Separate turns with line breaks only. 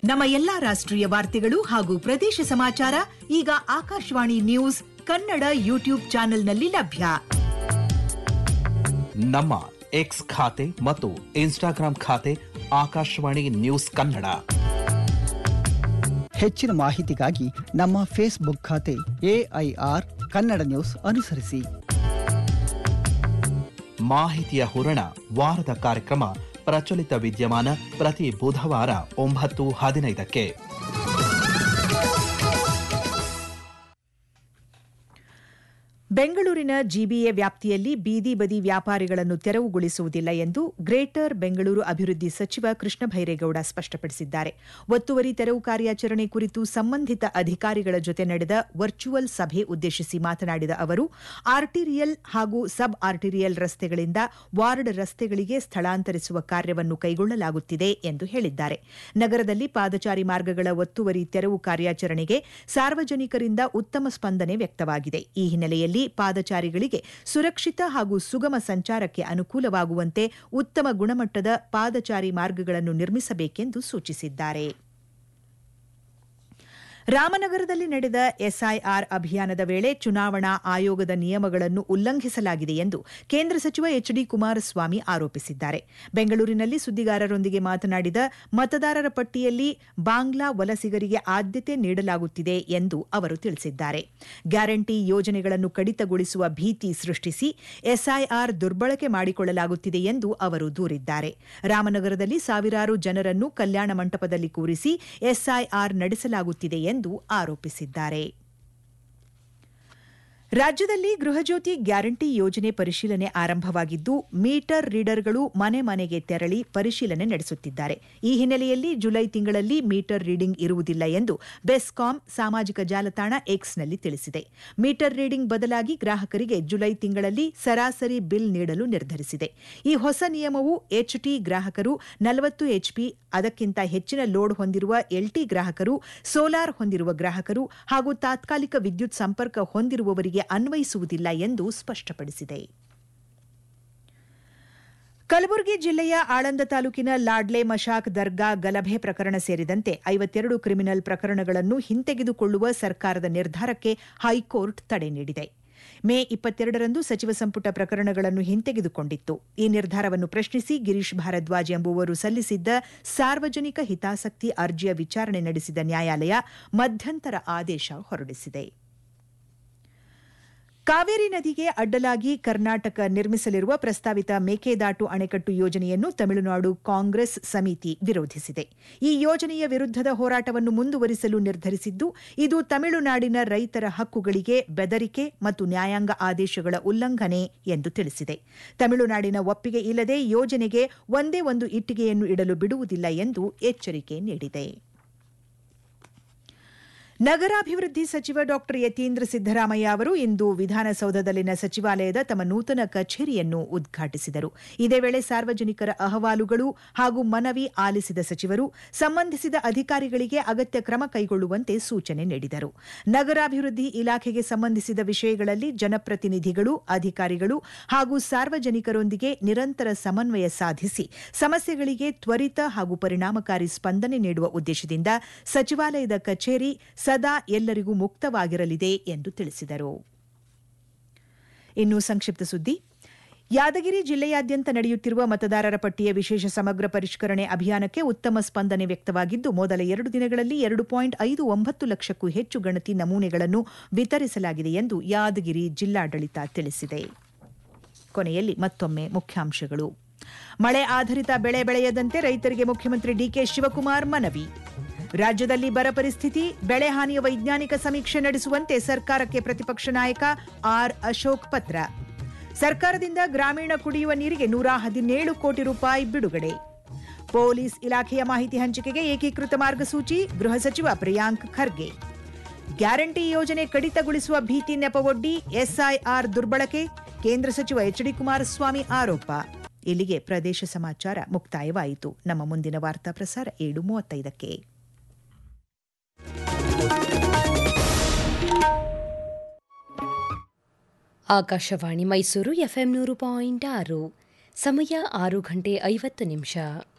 ನಮ್ಮ ಎಲ್ಲಾ ರಾಷ್ಟ್ರೀಯ ವಾರ್ತೆಗಳು ಹಾಗೂ ಪ್ರದೇಶ ಸಮಾಚಾರ ಈಗ ಆಕಾಶವಾಣಿ ನ್ಯೂಸ್ ಕನ್ನಡ ಯೂಟ್ಯೂಬ್ ಚಾನೆಲ್ನಲ್ಲಿ ಲಭ್ಯ
ನಮ್ಮ ಎಕ್ಸ್ ಖಾತೆ ಮತ್ತು ಇನ್ಸ್ಟಾಗ್ರಾಂ ಖಾತೆ ಆಕಾಶವಾಣಿ ನ್ಯೂಸ್ ಕನ್ನಡ
ಹೆಚ್ಚಿನ ಮಾಹಿತಿಗಾಗಿ ನಮ್ಮ ಫೇಸ್ಬುಕ್ ಖಾತೆ ಎಐಆರ್ ಕನ್ನಡ ನ್ಯೂಸ್ ಅನುಸರಿಸಿ
ಮಾಹಿತಿಯ ಹೂರಣ ವಾರದ ಕಾರ್ಯಕ್ರಮ ಪ್ರಚಲಿತ ವಿದ್ಯಮಾನ ಪ್ರತಿ ಬುಧವಾರ ಒಂಬತ್ತು ಹದಿನೈದಕ್ಕೆ
ಬೆಂಗಳೂರಿನ ಜಿಬಿಎ ವ್ಯಾಪ್ತಿಯಲ್ಲಿ ಬೀದಿ ಬದಿ ವ್ಯಾಪಾರಿಗಳನ್ನು ತೆರವುಗೊಳಿಸುವುದಿಲ್ಲ ಎಂದು ಗ್ರೇಟರ್ ಬೆಂಗಳೂರು ಅಭಿವೃದ್ಧಿ ಸಚಿವ ಕೃಷ್ಣ ಭೈರೇಗೌಡ ಸ್ಪಷ್ಟಪಡಿಸಿದ್ದಾರೆ ಒತ್ತುವರಿ ತೆರವು ಕಾರ್ಯಾಚರಣೆ ಕುರಿತು ಸಂಬಂಧಿತ ಅಧಿಕಾರಿಗಳ ಜೊತೆ ನಡೆದ ವರ್ಚುವಲ್ ಸಭೆ ಉದ್ದೇಶಿಸಿ ಮಾತನಾಡಿದ ಅವರು ಆರ್ಟಿರಿಯಲ್ ಹಾಗೂ ಸಬ್ ಆರ್ಟಿರಿಯಲ್ ರಸ್ತೆಗಳಿಂದ ವಾರ್ಡ್ ರಸ್ತೆಗಳಿಗೆ ಸ್ಥಳಾಂತರಿಸುವ ಕಾರ್ಯವನ್ನು ಕೈಗೊಳ್ಳಲಾಗುತ್ತಿದೆ ಎಂದು ಹೇಳಿದ್ದಾರೆ ನಗರದಲ್ಲಿ ಪಾದಚಾರಿ ಮಾರ್ಗಗಳ ಒತ್ತುವರಿ ತೆರವು ಕಾರ್ಯಾಚರಣೆಗೆ ಸಾರ್ವಜನಿಕರಿಂದ ಉತ್ತಮ ಸ್ಪಂದನೆ ವ್ಯಕ್ತವಾಗಿದೆ ಈ ಹಿನ್ನೆಲೆಯಲ್ಲಿ ಪಾದಚಾರಿಗಳಿಗೆ ಸುರಕ್ಷಿತ ಹಾಗೂ ಸುಗಮ ಸಂಚಾರಕ್ಕೆ ಅನುಕೂಲವಾಗುವಂತೆ ಉತ್ತಮ ಗುಣಮಟ್ಟದ ಪಾದಚಾರಿ ಮಾರ್ಗಗಳನ್ನು ನಿರ್ಮಿಸಬೇಕೆಂದು ಸೂಚಿಸಿದ್ದಾರೆ ರಾಮನಗರದಲ್ಲಿ ನಡೆದ ಎಸ್ಐಆರ್ ಅಭಿಯಾನದ ವೇಳೆ ಚುನಾವಣಾ ಆಯೋಗದ ನಿಯಮಗಳನ್ನು ಉಲ್ಲಂಘಿಸಲಾಗಿದೆ ಎಂದು ಕೇಂದ್ರ ಸಚಿವ ಎಚ್ ಡಿ ಕುಮಾರಸ್ವಾಮಿ ಆರೋಪಿಸಿದ್ದಾರೆ ಬೆಂಗಳೂರಿನಲ್ಲಿ ಸುದ್ದಿಗಾರರೊಂದಿಗೆ ಮಾತನಾಡಿದ ಮತದಾರರ ಪಟ್ಟಿಯಲ್ಲಿ ಬಾಂಗ್ಲಾ ವಲಸಿಗರಿಗೆ ಆದ್ಯತೆ ನೀಡಲಾಗುತ್ತಿದೆ ಎಂದು ಅವರು ತಿಳಿಸಿದ್ದಾರೆ ಗ್ಯಾರಂಟಿ ಯೋಜನೆಗಳನ್ನು ಕಡಿತಗೊಳಿಸುವ ಭೀತಿ ಸೃಷ್ಟಿಸಿ ಎಸ್ಐಆರ್ ದುರ್ಬಳಕೆ ಮಾಡಿಕೊಳ್ಳಲಾಗುತ್ತಿದೆ ಎಂದು ಅವರು ದೂರಿದ್ದಾರೆ ರಾಮನಗರದಲ್ಲಿ ಸಾವಿರಾರು ಜನರನ್ನು ಕಲ್ಯಾಣ ಮಂಟಪದಲ್ಲಿ ಕೂರಿಸಿ ಎಸ್ಐಆರ್ ನಡೆಸಲಾಗುತ್ತಿದೆ ಎಂದು ಆರೋಪಿಸಿದ್ದಾರೆ ರಾಜ್ಯದಲ್ಲಿ ಗೃಹಜ್ಯೋತಿ ಗ್ಯಾರಂಟಿ ಯೋಜನೆ ಪರಿಶೀಲನೆ ಆರಂಭವಾಗಿದ್ದು ಮೀಟರ್ ರೀಡರ್ಗಳು ಮನೆ ಮನೆಗೆ ತೆರಳಿ ಪರಿಶೀಲನೆ ನಡೆಸುತ್ತಿದ್ದಾರೆ ಈ ಹಿನ್ನೆಲೆಯಲ್ಲಿ ಜುಲೈ ತಿಂಗಳಲ್ಲಿ ಮೀಟರ್ ರೀಡಿಂಗ್ ಇರುವುದಿಲ್ಲ ಎಂದು ಬೆಸ್ಕಾಂ ಸಾಮಾಜಿಕ ಜಾಲತಾಣ ಎಕ್ಸ್ನಲ್ಲಿ ತಿಳಿಸಿದೆ ಮೀಟರ್ ರೀಡಿಂಗ್ ಬದಲಾಗಿ ಗ್ರಾಹಕರಿಗೆ ಜುಲೈ ತಿಂಗಳಲ್ಲಿ ಸರಾಸರಿ ಬಿಲ್ ನೀಡಲು ನಿರ್ಧರಿಸಿದೆ ಈ ಹೊಸ ನಿಯಮವು ಎಚ್ಟಿ ಗ್ರಾಹಕರು ನಲವತ್ತು ಎಚ್ಪಿ ಅದಕ್ಕಿಂತ ಹೆಚ್ಚಿನ ಲೋಡ್ ಹೊಂದಿರುವ ಎಲ್ಟಿ ಗ್ರಾಹಕರು ಸೋಲಾರ್ ಹೊಂದಿರುವ ಗ್ರಾಹಕರು ಹಾಗೂ ತಾತ್ಕಾಲಿಕ ವಿದ್ಯುತ್ ಸಂಪರ್ಕ ಹೊಂದಿರುವವರಿಗೆ ಅನ್ವಯಿಸುವುದಿಲ್ಲ ಎಂದು ಸ್ಪಷ್ಟಪಡಿಸಿದೆ ಕಲಬುರಗಿ ಜಿಲ್ಲೆಯ ಆಳಂದ ತಾಲೂಕಿನ ಲಾಡ್ಲೆ ಮಶಾಕ್ ದರ್ಗಾ ಗಲಭೆ ಪ್ರಕರಣ ಸೇರಿದಂತೆ ಐವತ್ತೆರಡು ಕ್ರಿಮಿನಲ್ ಪ್ರಕರಣಗಳನ್ನು ಹಿಂತೆಗೆದುಕೊಳ್ಳುವ ಸರ್ಕಾರದ ನಿರ್ಧಾರಕ್ಕೆ ಹೈಕೋರ್ಟ್ ತಡೆ ನೀಡಿದೆ ಮೇ ಇಪ್ಪತ್ತೆರಡರಂದು ಸಚಿವ ಸಂಪುಟ ಪ್ರಕರಣಗಳನ್ನು ಹಿಂತೆಗೆದುಕೊಂಡಿತ್ತು ಈ ನಿರ್ಧಾರವನ್ನು ಪ್ರಶ್ನಿಸಿ ಗಿರೀಶ್ ಭಾರದ್ವಾಜ್ ಎಂಬುವರು ಸಲ್ಲಿಸಿದ್ದ ಸಾರ್ವಜನಿಕ ಹಿತಾಸಕ್ತಿ ಅರ್ಜಿಯ ವಿಚಾರಣೆ ನಡೆಸಿದ ನ್ಯಾಯಾಲಯ ಮಧ್ಯಂತರ ಆದೇಶ ಹೊರಡಿಸಿದೆ ಕಾವೇರಿ ನದಿಗೆ ಅಡ್ಡಲಾಗಿ ಕರ್ನಾಟಕ ನಿರ್ಮಿಸಲಿರುವ ಪ್ರಸ್ತಾವಿತ ಮೇಕೆದಾಟು ಅಣೆಕಟ್ಟು ಯೋಜನೆಯನ್ನು ತಮಿಳುನಾಡು ಕಾಂಗ್ರೆಸ್ ಸಮಿತಿ ವಿರೋಧಿಸಿದೆ ಈ ಯೋಜನೆಯ ವಿರುದ್ದದ ಹೋರಾಟವನ್ನು ಮುಂದುವರಿಸಲು ನಿರ್ಧರಿಸಿದ್ದು ಇದು ತಮಿಳುನಾಡಿನ ರೈತರ ಹಕ್ಕುಗಳಿಗೆ ಬೆದರಿಕೆ ಮತ್ತು ನ್ಯಾಯಾಂಗ ಆದೇಶಗಳ ಉಲ್ಲಂಘನೆ ಎಂದು ತಿಳಿಸಿದೆ ತಮಿಳುನಾಡಿನ ಒಪ್ಪಿಗೆ ಇಲ್ಲದೆ ಯೋಜನೆಗೆ ಒಂದೇ ಒಂದು ಇಟ್ಟಿಗೆಯನ್ನು ಇಡಲು ಬಿಡುವುದಿಲ್ಲ ಎಂದು ಎಚ್ಚರಿಕೆ ನೀಡಿದೆ ನಗರಾಭಿವೃದ್ಧಿ ಸಚಿವ ಡಾ ಯತೀಂದ್ರ ಸಿದ್ದರಾಮಯ್ಯ ಅವರು ಇಂದು ವಿಧಾನಸೌಧದಲ್ಲಿನ ಸಚಿವಾಲಯದ ತಮ್ಮ ನೂತನ ಕಚೇರಿಯನ್ನು ಉದ್ಘಾಟಿಸಿದರು ಇದೇ ವೇಳೆ ಸಾರ್ವಜನಿಕರ ಅಹವಾಲುಗಳು ಹಾಗೂ ಮನವಿ ಆಲಿಸಿದ ಸಚಿವರು ಸಂಬಂಧಿಸಿದ ಅಧಿಕಾರಿಗಳಿಗೆ ಅಗತ್ಯ ಕ್ರಮ ಕೈಗೊಳ್ಳುವಂತೆ ಸೂಚನೆ ನೀಡಿದರು ನಗರಾಭಿವೃದ್ಧಿ ಇಲಾಖೆಗೆ ಸಂಬಂಧಿಸಿದ ವಿಷಯಗಳಲ್ಲಿ ಜನಪ್ರತಿನಿಧಿಗಳು ಅಧಿಕಾರಿಗಳು ಹಾಗೂ ಸಾರ್ವಜನಿಕರೊಂದಿಗೆ ನಿರಂತರ ಸಮನ್ವಯ ಸಾಧಿಸಿ ಸಮಸ್ಯೆಗಳಿಗೆ ತ್ವರಿತ ಹಾಗೂ ಪರಿಣಾಮಕಾರಿ ಸ್ಪಂದನೆ ನೀಡುವ ಉದ್ದೇಶದಿಂದ ಸಚಿವಾಲಯದ ಕಚೇರಿ ಸದಾ ಎಲ್ಲರಿಗೂ ಮುಕ್ತವಾಗಿರಲಿದೆ ಎಂದು ತಿಳಿಸಿದರು ಇನ್ನು ಸಂಕ್ಷಿಪ್ತ ಸುದ್ದಿ ಯಾದಗಿರಿ ಜಿಲ್ಲೆಯಾದ್ಯಂತ ನಡೆಯುತ್ತಿರುವ ಮತದಾರರ ಪಟ್ಟಿಯ ವಿಶೇಷ ಸಮಗ್ರ ಪರಿಷ್ಕರಣೆ ಅಭಿಯಾನಕ್ಕೆ ಉತ್ತಮ ಸ್ಪಂದನೆ ವ್ಯಕ್ತವಾಗಿದ್ದು ಮೊದಲ ಎರಡು ದಿನಗಳಲ್ಲಿ ಎರಡು ಪಾಯಿಂಟ್ ಐದು ಒಂಬತ್ತು ಲಕ್ಷಕ್ಕೂ ಹೆಚ್ಚು ಗಣತಿ ನಮೂನೆಗಳನ್ನು ವಿತರಿಸಲಾಗಿದೆ ಎಂದು ಯಾದಗಿರಿ ಜಿಲ್ಲಾಡಳಿತ ತಿಳಿಸಿದೆ ಕೊನೆಯಲ್ಲಿ ಮತ್ತೊಮ್ಮೆ ಮುಖ್ಯಾಂಶಗಳು ಮಳೆ ಆಧಾರಿತ ಬೆಳೆ ಬೆಳೆಯದಂತೆ ರೈತರಿಗೆ ಮುಖ್ಯಮಂತ್ರಿ ಡಿಕೆ ಶಿವಕುಮಾರ್ ಮನವಿ ರಾಜ್ಯದಲ್ಲಿ ಬರ ಪರಿಸ್ಥಿತಿ ಬೆಳೆ ಹಾನಿಯ ವೈಜ್ಞಾನಿಕ ಸಮೀಕ್ಷೆ ನಡೆಸುವಂತೆ ಸರ್ಕಾರಕ್ಕೆ ಪ್ರತಿಪಕ್ಷ ನಾಯಕ ಆರ್ ಅಶೋಕ್ ಪತ್ರ ಸರ್ಕಾರದಿಂದ ಗ್ರಾಮೀಣ ಕುಡಿಯುವ ನೀರಿಗೆ ನೂರ ಹದಿನೇಳು ಕೋಟಿ ರೂಪಾಯಿ ಬಿಡುಗಡೆ ಪೊಲೀಸ್ ಇಲಾಖೆಯ ಮಾಹಿತಿ ಹಂಚಿಕೆಗೆ ಏಕೀಕೃತ ಮಾರ್ಗಸೂಚಿ ಗೃಹ ಸಚಿವ ಪ್ರಿಯಾಂಕ್ ಖರ್ಗೆ ಗ್ಯಾರಂಟಿ ಯೋಜನೆ ಕಡಿತಗೊಳಿಸುವ ಭೀತಿ ನೆಪವೊಡ್ಡಿ ಎಸ್ಐಆರ್ ದುರ್ಬಳಕೆ ಕೇಂದ್ರ ಸಚಿವ ಎಚ್ ಡಿ ಕುಮಾರಸ್ವಾಮಿ ಆರೋಪ ಇಲ್ಲಿಗೆ ಪ್ರದೇಶ ಸಮಾಚಾರ ಮುಕ್ತಾಯವಾಯಿತು ನಮ್ಮ ಮುಂದಿನ ವಾರ್ತಾ ಪ್ರಸಾರ ಏಳು ಮೂವತ್ತೈದಕ್ಕೆ
ಆಕಾಶವಾಣಿ ಮೈಸೂರು ಎಫ್ಎಂ ನೂರು ಪಾಯಿಂಟ್ ಆರು ಸಮಯ ಆರು ಗಂಟೆ ಐವತ್ತು ನಿಮಿಷ